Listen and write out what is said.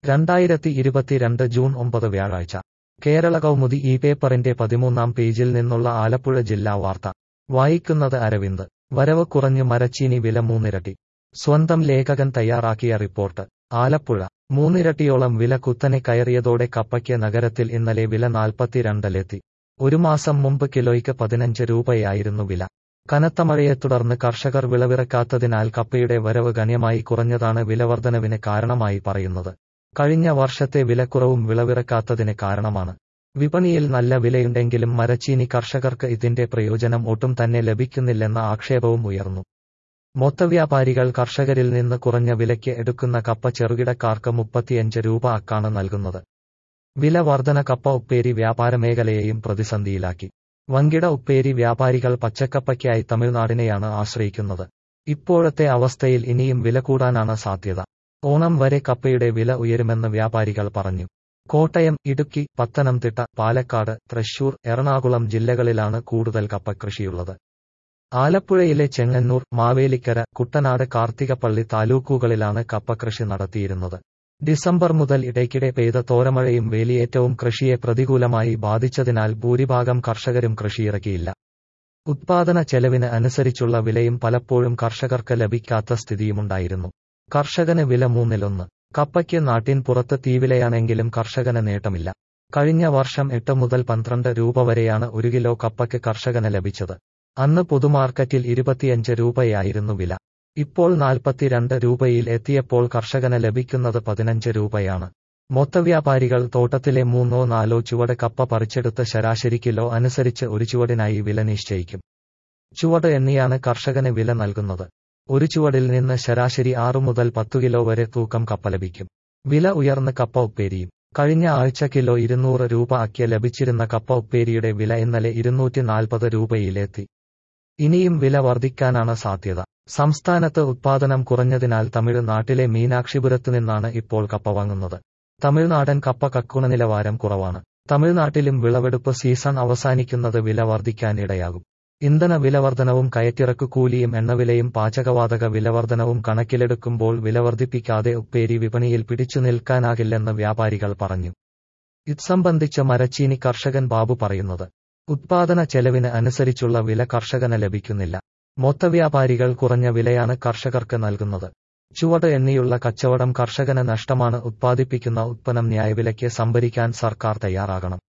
രണ്ടായിരത്തി ഇരുപത്തിരണ്ട് ജൂൺ ഒമ്പത് വ്യാഴാഴ്ച കേരള കൗമുദി ഈ പേപ്പറിന്റെ പതിമൂന്നാം പേജിൽ നിന്നുള്ള ആലപ്പുഴ ജില്ലാ വാർത്ത വായിക്കുന്നത് അരവിന്ദ് വരവ് കുറഞ്ഞു മരച്ചീനി വില മൂന്നിരട്ടി സ്വന്തം ലേഖകൻ തയ്യാറാക്കിയ റിപ്പോർട്ട് ആലപ്പുഴ മൂന്നിരട്ടിയോളം വില കുത്തനെ കയറിയതോടെ കപ്പയ്ക്ക് നഗരത്തിൽ ഇന്നലെ വില നാൽപ്പത്തിരണ്ടിലെത്തി ഒരു മാസം മുമ്പ് കിലോയ്ക്ക് പതിനഞ്ച് രൂപയായിരുന്നു വില കനത്ത മഴയെ തുടർന്ന് കർഷകർ വിളവിറക്കാത്തതിനാൽ കപ്പയുടെ വരവ് ഗണ്യമായി കുറഞ്ഞതാണ് വിലവർധനവിന് കാരണമായി പറയുന്നത് കഴിഞ്ഞ വർഷത്തെ വിലക്കുറവും വിളവിറക്കാത്തതിന് കാരണമാണ് വിപണിയിൽ നല്ല വിലയുണ്ടെങ്കിലും മരച്ചീനി കർഷകർക്ക് ഇതിന്റെ പ്രയോജനം ഒട്ടും തന്നെ ലഭിക്കുന്നില്ലെന്ന ആക്ഷേപവും ഉയർന്നു മൊത്തവ്യാപാരികൾ കർഷകരിൽ നിന്ന് കുറഞ്ഞ വിലയ്ക്ക് എടുക്കുന്ന കപ്പ ചെറുകിടക്കാർക്ക് മുപ്പത്തിയഞ്ച് രൂപ അക്കാണ് നൽകുന്നത് വില വർധന കപ്പ ഉപ്പേരി വ്യാപാര മേഖലയെയും പ്രതിസന്ധിയിലാക്കി വൻകിട ഉപ്പേരി വ്യാപാരികൾ പച്ചക്കപ്പയ്ക്കായി തമിഴ്നാടിനെയാണ് ആശ്രയിക്കുന്നത് ഇപ്പോഴത്തെ അവസ്ഥയിൽ ഇനിയും വില കൂടാനാണ് സാധ്യത ഓണം വരെ കപ്പയുടെ വില ഉയരുമെന്ന് വ്യാപാരികൾ പറഞ്ഞു കോട്ടയം ഇടുക്കി പത്തനംതിട്ട പാലക്കാട് തൃശൂർ എറണാകുളം ജില്ലകളിലാണ് കൂടുതൽ കപ്പ കൃഷിയുള്ളത് ആലപ്പുഴയിലെ ചെങ്ങന്നൂർ മാവേലിക്കര കുട്ടനാട് കാർത്തികപ്പള്ളി താലൂക്കുകളിലാണ് കപ്പ കൃഷി നടത്തിയിരുന്നത് ഡിസംബർ മുതൽ ഇടയ്ക്കിടെ പെയ്ത തോരമഴയും വേലിയേറ്റവും കൃഷിയെ പ്രതികൂലമായി ബാധിച്ചതിനാൽ ഭൂരിഭാഗം കർഷകരും കൃഷിയിറക്കിയില്ല ഉത്പാദന ചെലവിന് അനുസരിച്ചുള്ള വിലയും പലപ്പോഴും കർഷകർക്ക് ലഭിക്കാത്ത സ്ഥിതിയുമുണ്ടായിരുന്നു കർഷകന് വില മൂന്നിലൊന്ന് കപ്പയ്ക്ക് നാട്ടിൻ പുറത്ത് തീവിലയാണെങ്കിലും കർഷകന് നേട്ടമില്ല കഴിഞ്ഞ വർഷം എട്ട് മുതൽ പന്ത്രണ്ട് രൂപ വരെയാണ് ഒരു കിലോ കപ്പയ്ക്ക് കർഷകന് ലഭിച്ചത് അന്ന് പൊതുമാർക്കറ്റിൽ ഇരുപത്തിയഞ്ച് രൂപയായിരുന്നു വില ഇപ്പോൾ നാൽപ്പത്തിരണ്ട് രൂപയിൽ എത്തിയപ്പോൾ കർഷകന് ലഭിക്കുന്നത് പതിനഞ്ച് രൂപയാണ് മൊത്തവ്യാപാരികൾ തോട്ടത്തിലെ മൂന്നോ നാലോ ചുവട് കപ്പ പറിച്ചെടുത്ത് ശരാശരി കിലോ അനുസരിച്ച് ഒരു ചുവടിനായി വില നിശ്ചയിക്കും ചുവട് എണ്ണിയാണ് കർഷകന് വില നൽകുന്നത് ഒരു ചുവടിൽ നിന്ന് ശരാശരി ആറു മുതൽ പത്തു കിലോ വരെ തൂക്കം കപ്പ ലഭിക്കും വില ഉയർന്ന കപ്പ ഉപ്പേരിയും കഴിഞ്ഞ ആഴ്ച കിലോ ഇരുന്നൂറ് രൂപ ആക്കിയ ലഭിച്ചിരുന്ന കപ്പ ഉപ്പേരിയുടെ വില ഇന്നലെ ഇരുന്നൂറ്റി നാൽപ്പത് രൂപയിലെത്തി ഇനിയും വില വർദ്ധിക്കാനാണ് സാധ്യത സംസ്ഥാനത്ത് ഉത്പാദനം കുറഞ്ഞതിനാൽ തമിഴ്നാട്ടിലെ മീനാക്ഷിപുരത്തു നിന്നാണ് ഇപ്പോൾ കപ്പ വാങ്ങുന്നത് തമിഴ്നാടൻ കപ്പ കക്കുണ നിലവാരം കുറവാണ് തമിഴ്നാട്ടിലും വിളവെടുപ്പ് സീസൺ അവസാനിക്കുന്നത് വില വർദ്ധിക്കാൻ ഇടയാകും ഇന്ധന വിലവർധനവും കയറ്റിറക്കു കൂലിയും എണ്ണവിലയും പാചകവാതക വിലവർധനവും കണക്കിലെടുക്കുമ്പോൾ വില വർദ്ധിപ്പിക്കാതെ ഉപ്പേരി വിപണിയിൽ പിടിച്ചു നിൽക്കാനാകില്ലെന്ന് വ്യാപാരികൾ പറഞ്ഞു ഇത് സംബന്ധിച്ച് മരച്ചീനി കർഷകൻ ബാബു പറയുന്നത് ഉത്പാദന ചെലവിന് അനുസരിച്ചുള്ള വില കർഷകന് ലഭിക്കുന്നില്ല മൊത്തവ്യാപാരികൾ കുറഞ്ഞ വിലയാണ് കർഷകർക്ക് നൽകുന്നത് ചുവട് എണ്ണിയുള്ള കച്ചവടം കർഷകന് നഷ്ടമാണ് ഉത്പാദിപ്പിക്കുന്ന ഉത്പന്നം ന്യായവിലയ്ക്ക് സംഭരിക്കാൻ സർക്കാർ തയ്യാറാകണം